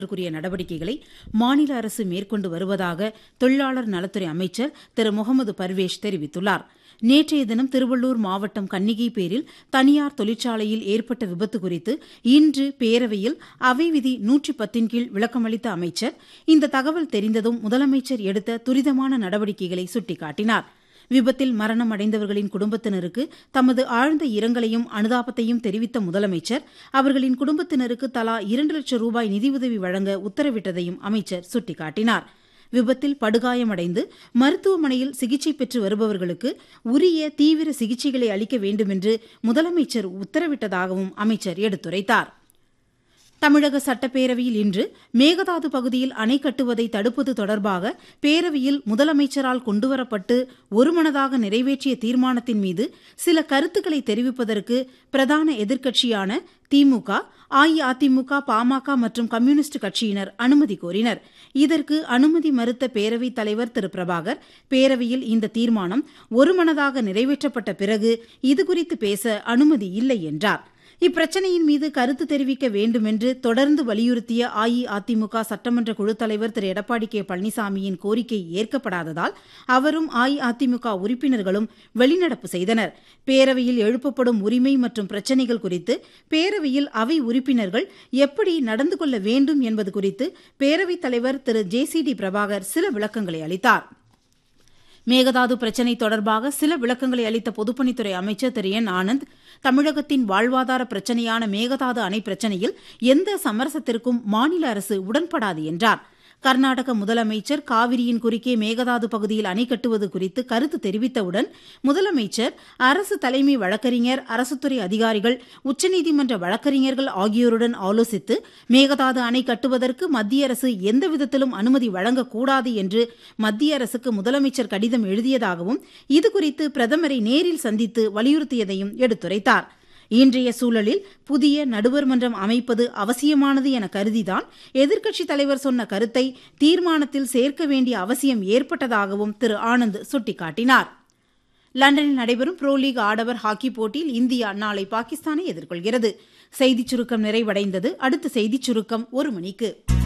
குறிய நடவடிக்கைகளை மாநில அரசு மேற்கொண்டு வருவதாக தொழிலாளர் நலத்துறை அமைச்சர் திரு முகமது பர்வேஷ் தெரிவித்துள்ளார் நேற்றைய தினம் திருவள்ளூர் மாவட்டம் கன்னிகைப்பேரில் தனியார் தொழிற்சாலையில் ஏற்பட்ட விபத்து குறித்து இன்று பேரவையில் அவை விதி நூற்றி பத்தின் கீழ் விளக்கமளித்த அமைச்சர் இந்த தகவல் தெரிந்ததும் முதலமைச்சர் எடுத்த துரிதமான நடவடிக்கைகளை சுட்டிக்காட்டினார் விபத்தில் மரணம் அடைந்தவர்களின் குடும்பத்தினருக்கு தமது ஆழ்ந்த இரங்கலையும் அனுதாபத்தையும் தெரிவித்த முதலமைச்சர் அவர்களின் குடும்பத்தினருக்கு தலா இரண்டு லட்சம் ரூபாய் நிதியுதவி வழங்க உத்தரவிட்டதையும் அமைச்சர் சுட்டிக்காட்டினார் விபத்தில் படுகாயமடைந்து மருத்துவமனையில் சிகிச்சை பெற்று வருபவர்களுக்கு உரிய தீவிர சிகிச்சைகளை அளிக்க வேண்டுமென்று முதலமைச்சர் உத்தரவிட்டதாகவும் அமைச்சர் எடுத்துரைத்தார் தமிழக சட்டப்பேரவையில் இன்று மேகதாது பகுதியில் அணை கட்டுவதை தடுப்பது தொடர்பாக பேரவையில் முதலமைச்சரால் கொண்டுவரப்பட்டு ஒருமனதாக நிறைவேற்றிய தீர்மானத்தின் மீது சில கருத்துக்களை தெரிவிப்பதற்கு பிரதான எதிர்க்கட்சியான திமுக அஇஅதிமுக பாமக மற்றும் கம்யூனிஸ்ட் கட்சியினர் அனுமதி கோரினர் இதற்கு அனுமதி மறுத்த பேரவைத் தலைவர் திரு பிரபாகர் பேரவையில் இந்த தீர்மானம் ஒருமனதாக நிறைவேற்றப்பட்ட பிறகு இதுகுறித்து பேச அனுமதி இல்லை என்றார் இப்பிரச்சினையின் மீது கருத்து தெரிவிக்க வேண்டுமென்று தொடர்ந்து வலியுறுத்திய அஇஅதிமுக சட்டமன்ற குழு தலைவர் திரு எடப்பாடி கே பழனிசாமியின் கோரிக்கை ஏற்கப்படாததால் அவரும் அஇஅதிமுக உறுப்பினர்களும் வெளிநடப்பு செய்தனர் பேரவையில் எழுப்பப்படும் உரிமை மற்றும் பிரச்சினைகள் குறித்து பேரவையில் அவை உறுப்பினர்கள் எப்படி நடந்து கொள்ள வேண்டும் என்பது குறித்து பேரவைத் தலைவர் திரு ஜே சி டி பிரபாகர் சில விளக்கங்களை அளித்தார் மேகதாது பிரச்சினை தொடர்பாக சில விளக்கங்களை அளித்த பொதுப்பணித்துறை அமைச்சர் திரு என் ஆனந்த் தமிழகத்தின் வாழ்வாதார பிரச்சினையான மேகதாது அணை பிரச்சினையில் எந்த சமரசத்திற்கும் மாநில அரசு உடன்படாது என்றார் கர்நாடக முதலமைச்சர் காவிரியின் குறுக்கே மேகதாது பகுதியில் அணை கட்டுவது குறித்து கருத்து தெரிவித்தவுடன் முதலமைச்சர் அரசு தலைமை வழக்கறிஞர் அரசுத்துறை அதிகாரிகள் உச்சநீதிமன்ற வழக்கறிஞர்கள் ஆகியோருடன் ஆலோசித்து மேகதாது அணை கட்டுவதற்கு மத்திய அரசு எந்தவிதத்திலும் அனுமதி வழங்கக்கூடாது என்று மத்திய அரசுக்கு முதலமைச்சர் கடிதம் எழுதியதாகவும் இதுகுறித்து பிரதமரை நேரில் சந்தித்து வலியுறுத்தியதையும் எடுத்துரைத்தார் இன்றைய சூழலில் புதிய நடுவர் மன்றம் அமைப்பது அவசியமானது என கருதிதான் எதிர்க்கட்சித் தலைவர் சொன்ன கருத்தை தீர்மானத்தில் சேர்க்க வேண்டிய அவசியம் ஏற்பட்டதாகவும் திரு ஆனந்த் சுட்டிக்காட்டினார் லண்டனில் நடைபெறும் புரோ லீக் ஆடவர் ஹாக்கி போட்டியில் இந்தியா நாளை பாகிஸ்தானை எதிர்கொள்கிறது செய்திச் சுருக்கம் நிறைவடைந்தது அடுத்த செய்திச் சுருக்கம் ஒரு மணிக்கு